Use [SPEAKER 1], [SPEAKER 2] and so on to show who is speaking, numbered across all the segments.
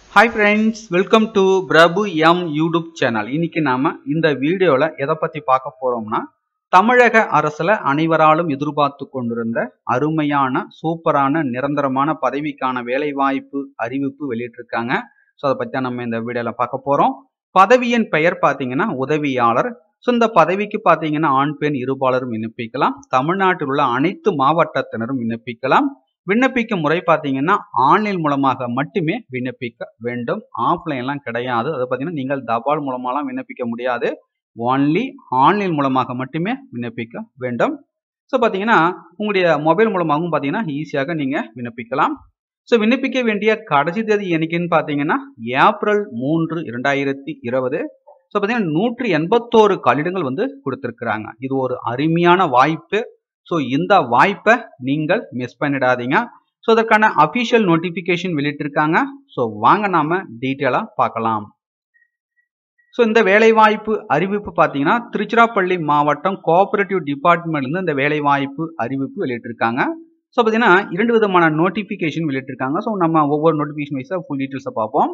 [SPEAKER 1] hi friends welcome to Prabhu M YouTube channel இன்னைக்கு நாம இந்த வீடியோல எதை பத்தி பார்க்க போறோம்னா தமிழக அரசுல அனைவராலும் எதிர்பார்த்து கொண்டிருந்த அருமையான சூப்பரான நிரந்தரமான பதவிக்கான வேலைவாய்ப்பு அறிவிப்பு வெளியிட்டிருக்காங்க ஸோ அதை பத்தி தான் நம்ம இந்த வீடியோல பார்க்க போறோம் பதவியின் பெயர் பார்த்தீங்கன்னா உதவியாளர் ஸோ இந்த பதவிக்கு பார்த்தீங்கன்னா ஆண் பெண் இருபாலரும் விண்ணப்பிக்கலாம் தமிழ்நாட்டில் உள்ள அனைத்து மாவட்டத்தினரும் விண்ணப்பிக்கலாம் விண்ணப்பிக்கும் முறை பார்த்தீங்கன்னா ஆன்லைன் மூலமாக மட்டுமே விண்ணப்பிக்க வேண்டும் ஆஃப்லைன்லாம் கிடையாது அதை பார்த்தீங்கன்னா நீங்கள் தபால் மூலமாலாம் விண்ணப்பிக்க முடியாது ஒன்லி ஆன்லைன் மூலமாக மட்டுமே விண்ணப்பிக்க வேண்டும் ஸோ பார்த்தீங்கன்னா உங்களுடைய மொபைல் மூலமாகவும் பார்த்தீங்கன்னா ஈஸியாக நீங்கள் விண்ணப்பிக்கலாம் ஸோ விண்ணப்பிக்க வேண்டிய கடைசி தேதி என்னைக்குன்னு பார்த்தீங்கன்னா ஏப்ரல் மூன்று இரண்டாயிரத்தி இருபது ஸோ பார்த்தீங்கன்னா நூற்றி எண்பத்தோரு கட்டிடங்கள் வந்து கொடுத்துருக்குறாங்க இது ஒரு அருமையான வாய்ப்பு ஸோ இந்த வாய்ப்பை நீங்கள் மிஸ் பண்ணிடாதீங்க ஸோ அதற்கான அஃபிஷியல் நோட்டிஃபிகேஷன் வெளியிட்டிருக்காங்க ஸோ வாங்க நாம டீட்டெயிலாக பார்க்கலாம் ஸோ இந்த வேலைவாய்ப்பு அறிவிப்பு பார்த்தீங்கன்னா திருச்சிராப்பள்ளி மாவட்டம் கோஆபரேட்டிவ் டிபார்ட்மெண்ட்லேருந்து இந்த வேலைவாய்ப்பு அறிவிப்பு வெளியிட்டிருக்காங்க ஸோ பார்த்தீங்கன்னா இரண்டு விதமான நோட்டிஃபிகேஷன் வெளியிட்டிருக்காங்க ஸோ நம்ம ஒவ்வொரு நோட்டிஃபிகேஷன் வைஸாக ஃபுல் டீட்டெயில்ஸை பார்ப்போம்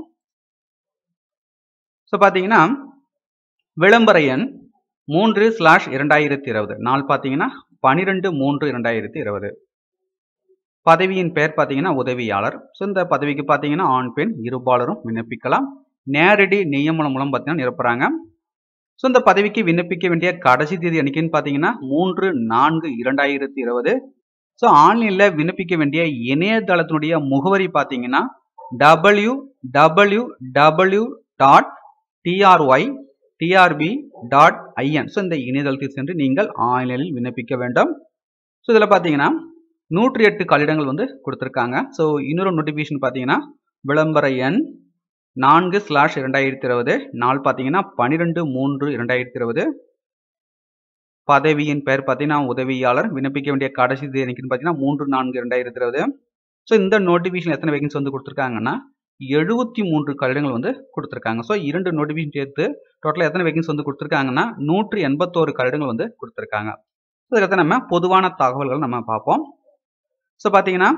[SPEAKER 1] ஸோ பார்த்தீங்கன்னா விளம்பர எண் மூன்று ஸ்லாஷ் இரண்டாயிரத்தி இருபது நாள் பார்த்தீங்கன்னா பனிரெண்டு மூன்று இரண்டாயிரத்தி இருபது பதவியின் பெயர் பார்த்தீங்கன்னா உதவியாளர் ஸோ இந்த பதவிக்கு பார்த்தீங்கன்னா ஆண் பெண் இருபாலரும் விண்ணப்பிக்கலாம் நேரடி நியமனம் மூலம் பார்த்தீங்கன்னா நிரப்புறாங்க ஸோ இந்த பதவிக்கு விண்ணப்பிக்க வேண்டிய கடைசி தேதி என்னைக்குன்னு பார்த்தீங்கன்னா மூன்று நான்கு இரண்டாயிரத்தி இருபது ஸோ ஆன்லைனில் விண்ணப்பிக்க வேண்டிய இணையதளத்தினுடைய முகவரி பார்த்தீங்கன்னா W W W dot TRY TRB dot IN so இந்த இணையதளத்தில் சென்று நீங்கள் ஆன்லைனில் விண்ணப்பிக்க வேண்டும் ஸோ இதில் பார்த்தீங்கன்னா நூற்றி எட்டு கட்டிடங்கள் வந்து கொடுத்துருக்காங்க ஸோ இன்னொரு நோட்டிஃபிகேஷன் பார்த்தீங்கன்னா விளம்பர எண் நான்கு ஸ்லாஷ் இரண்டாயிரத்தி இருபது நாள் பார்த்தீங்கன்னா பன்னிரெண்டு மூன்று இரண்டாயிரத்தி இருபது பதவியின் பெயர் பார்த்தீங்கன்னா உதவியாளர் விண்ணப்பிக்க வேண்டிய கடைசி தேதி என்னைக்குன்னு பார்த்தீங்கன்னா மூன்று நான்கு இரண்டாயிரத்தி இருபது ஸோ இந்த நோட்டிஃபிகேஷன் எத்தனை வேகன்சி வந்து கொடுத்துருக்காங்கன்னா எழுபத்தி மூன்று கட்டிடங்கள் வந்து கொடுத்துருக்காங்க ஸோ இரண்டு நோட்டிஃபிகேஷன் சேர்த்து டோட்டலாக எத்தனை வேகன்சி வந்து கொடுத்துருக்காங்கன்னா நூற்றி எண்பத்தோரு கட்டிடங்கள் வந்து கொடுத்துருக்காங்க அதுக்கடுத்து நம்ம பொதுவான தகவல்கள் நம்ம பார்ப்போம் ஸோ பார்த்தீங்கன்னா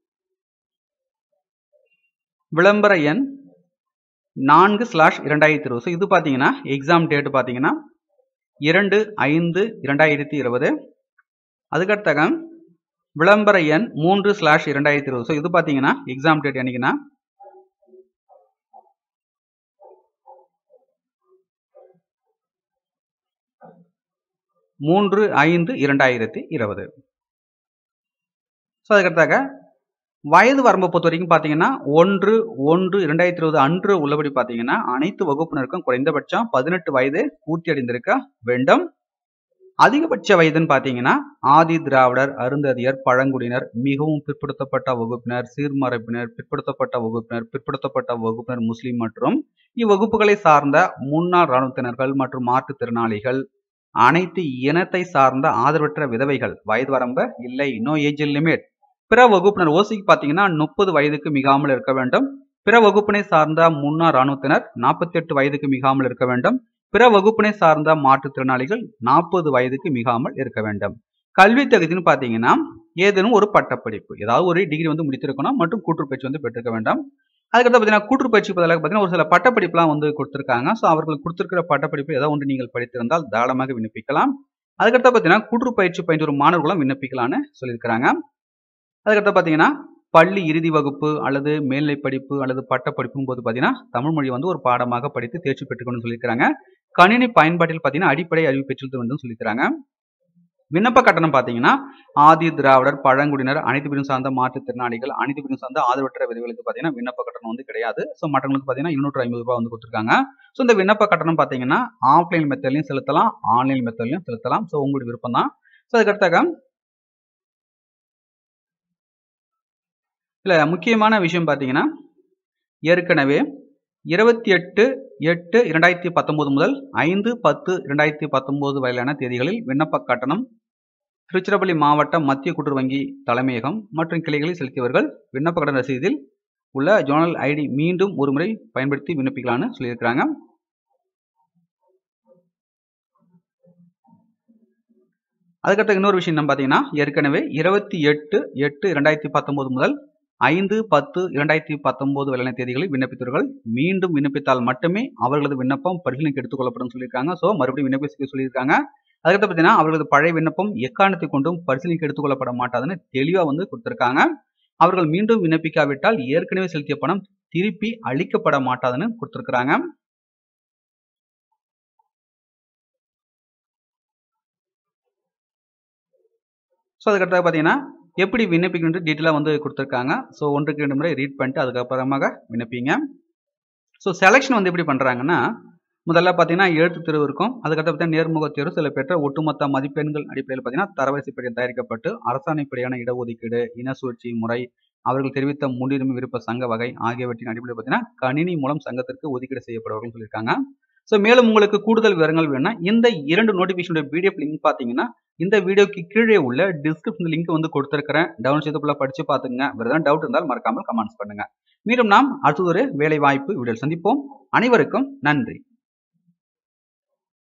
[SPEAKER 1] விளம்பர எண் நான்கு ஸ்லாஷ் இரண்டாயிரத்தி இருபது ஸோ இது பார்த்தீங்கன்னா எக்ஸாம் டேட் பார்த்தீங்கன்னா இரண்டு ஐந்து இரண்டாயிரத்தி இருபது அதுக்கடுத்தாக விளம்பர எண் மூன்று ஸ்லாஷ் இரண்டாயிரத்தி இருபது ஸோ இது பார்த்தீங்கன்னா எக்ஸாம் டேட் என்னைக்குன்னா மூன்று ஐந்து இரண்டாயிரத்தி இருபது ஸோ அதுக்கடுத்தாக வயது வரம்பை பொறுத்த வரைக்கும் பார்த்தீங்கன்னா ஒன்று ஒன்று இரண்டாயிரத்தி இருபது அன்று உள்ளபடி பார்த்தீங்கன்னா அனைத்து வகுப்பினருக்கும் குறைந்தபட்சம் பதினெட்டு வயது பூர்த்தி அடைந்திருக்க வேண்டும் அதிகபட்ச வயதுன்னு பார்த்தீங்கன்னா ஆதி திராவிடர் அருந்ததியர் பழங்குடியினர் மிகவும் பிற்படுத்தப்பட்ட வகுப்பினர் சீர்மரப்பினர் பிற்படுத்தப்பட்ட வகுப்பினர் பிற்படுத்தப்பட்ட வகுப்பினர் முஸ்லிம் மற்றும் இவ்வகுப்புகளை சார்ந்த முன்னாள் இராணுவத்தினர்கள் மற்றும் மாற்றுத்திறனாளிகள் அனைத்து இனத்தை சார்ந்த ஆதரவற்ற விதவைகள் வயது வரம்பு இல்லை நோ ஏஜ் லிமிட் பிற வகுப்பினர் ஓசிக்கு பார்த்தீங்கன்னா முப்பது வயதுக்கு மிகாமல் இருக்க வேண்டும் பிற வகுப்பினை சார்ந்த முன்னாள் இராணுவத்தினர் நாற்பத்தி எட்டு வயதுக்கு மிகாமல் இருக்க வேண்டும் பிற வகுப்பினை சார்ந்த மாற்றுத்திறனாளிகள் நாற்பது வயதுக்கு மிகாமல் இருக்க வேண்டும் கல்வி தகுதின்னு பார்த்தீங்கன்னா ஏதேனும் ஒரு பட்டப்படிப்பு ஏதாவது ஒரு டிகிரி வந்து முடித்திருக்கணும் மற்றும் கூற்றுப்பயிற்சி வந்து பெற்றிருக்க வேண்டும் அதுக்கடுத்து பார்த்தீங்கன்னா கூற்றுப்பயிற்சி பதிலாக பார்த்தீங்கன்னா ஒரு சில பட்டப்படிப்புலாம் வந்து கொடுத்துருக்காங்க ஸோ அவர்கள் கொடுத்துருக்கிற பட்டப்படிப்பு ஏதாவது ஒன்று நீங்கள் படித்திருந்தால் தாராளமாக விண்ணப்பிக்கலாம் அதுக்கடுத்து பார்த்தீங்கன்னா கூற்றுப்பயிற்சி பயின்று ஒரு மாணவர்களும் விண்ணப்பிக்கலாம்னு சொல்லியிருக்கிறாங்க அதுக்கடுத்து பார்த்தீங்கன்னா பள்ளி இறுதி வகுப்பு அல்லது மேல்நிலை படிப்பு அல்லது பட்டப்படிப்பும் போது பார்த்தீங்கன்னா தமிழ் மொழி வந்து ஒரு பாடமாக படித்து தேர்ச்சி பெற்றுக்கணும்னு சொல்லியிருக்கிறாங்க கணினி பயன்பாட்டில் பார்த்தீங்கன்னா அடிப்படை அறிவு பெற்றிருக்க வேண்டும் சொல்லியிருக்கிறாங்க விண்ணப்ப கட்டணம் பார்த்தீங்கன்னா ஆதி திராவிடர் பழங்குடியினர் அனைத்து பிரிவும் சார்ந்த மாற்றுத்திறனாளிகள் அனைத்து பிரிவும் சார்ந்த ஆதரவற்ற விதவிகளுக்கு பார்த்தீங்கன்னா விண்ணப்ப கட்டணம் வந்து கிடையாது ஸோ மற்றவங்களுக்கு பார்த்தீங்கன்னா இருநூற்று ஐம்பது ரூபாய் வந்து கொடுத்துருக்காங்க ஸோ இந்த விண்ணப்ப கட்டணம் பார்த்தீங்கன்னா ஆஃப்லைன் மெத்தட்லையும் செலுத்தலாம் ஆன்லைன் மெத்தட்லையும் செலுத்தலாம் ஸோ உங்களுடைய விருப்பம் தான் ஸோ அதுக்கடுத்தாக இல்லை முக்கியமான விஷயம் பார்த்தீங்கன்னா ஏற்கனவே இருபத்தி எட்டு எட்டு இரண்டாயிரத்தி பத்தொம்போது முதல் ஐந்து பத்து இரண்டாயிரத்தி பத்தொம்போது வரையிலான தேதிகளில் விண்ணப்ப கட்டணம் திருச்சிராப்பள்ளி மாவட்ட மத்திய கூட்டுறவு வங்கி தலைமையகம் மற்றும் கிளைகளில் செலுத்தியவர்கள் விண்ணப்ப கட்டண ரசீதில் உள்ள ஜோனல் ஐடி மீண்டும் ஒரு முறை பயன்படுத்தி விண்ணப்பிக்கலாம்னு சொல்லியிருக்கிறாங்க அதுக்கடுத்த இன்னொரு விஷயம் என்ன பார்த்தீங்கன்னா ஏற்கனவே இருபத்தி எட்டு எட்டு ரெண்டாயிரத்தி பத்தொம்போது முதல் ஐந்து பத்து இரண்டாயிரத்தி பத்தொன்பது வேலை தேதிகளில் விண்ணப்பித்தவர்கள் மீண்டும் விண்ணப்பித்தால் மட்டுமே அவர்களது விண்ணப்பம் பரிசீலனைக்கு எடுத்துக்கொள்ளப்படும் சொல்லியிருக்காங்க ஸோ மறுபடியும் விண்ணப்பிக்க சொல்லியிருக்காங்க அதுக்கடுத்து பார்த்தீங்கன்னா அவர்களது பழைய விண்ணப்பம் எக்காரணத்தை கொண்டும் பரிசீலனைக்கு எடுத்துக்கொள்ளப்பட மாட்டாதுன்னு தெளிவாக வந்து கொடுத்துருக்காங்க அவர்கள் மீண்டும் விண்ணப்பிக்காவிட்டால் ஏற்கனவே செலுத்திய பணம் திருப்பி அளிக்கப்பட மாட்டாதுன்னு கொடுத்துருக்குறாங்க ஸோ அதுக்கடுத்து பார்த்தீங்கன்னா எப்படி விண்ணப்பிக்கணுன்ட்டு டீட்டெயிலாக வந்து கொடுத்துருக்காங்க ஸோ ஒன்றுக்கு ரெண்டு முறை ரீட் பண்ணிட்டு அதுக்கப்புறமாக விண்ணப்பிங்க ஸோ செலெக்ஷன் வந்து எப்படி பண்ணுறாங்கன்னா முதல்ல பார்த்தீங்கன்னா எழுத்து தேர்வு இருக்கும் அதுக்கடுத்து பார்த்தீங்கன்னா நேர்முக தேர்வு சில பெற்ற ஒட்டுமொத்த மதிப்பெண்கள் அடிப்படையில் பார்த்தீங்கன்னா தரவரிசைப்படி தயாரிக்கப்பட்டு அரசாணைப்படியான இடஒதுக்கீடு இன சுழற்சி முறை அவர்கள் தெரிவித்த முன்னுரிமை விருப்ப சங்க வகை ஆகியவற்றின் அடிப்படையில் பார்த்தீங்கன்னா கணினி மூலம் சங்கத்திற்கு ஒதுக்கீடு செய்யப்படுவார்கள் சொல்லியிருக்காங்க ஸோ மேலும் உங்களுக்கு கூடுதல் விவரங்கள் வேணும்னா இந்த இரண்டு நோட்டிஃபிகேஷனுடைய பிடிஎஃப் லிங்க் பார்த்தீங்கன்னா இந்த வீடியோக்கு கீழே உள்ள டிஸ்கிரிப்ஷன் லிங்க் வந்து கொடுத்துருக்கிறேன் டவுன்லோட் செய்து ஃபுல்லாக படிச்சு பார்த்துங்க வேறு ஏதாவது டவுட் இருந்தால் மறக்காமல் கமெண்ட்ஸ் பண்ணுங்க மீண்டும் நாம் அடுத்ததொரு வேலை வாய்ப்பு வீடியோ சந்திப்போம் அனைவருக்கும் நன்றி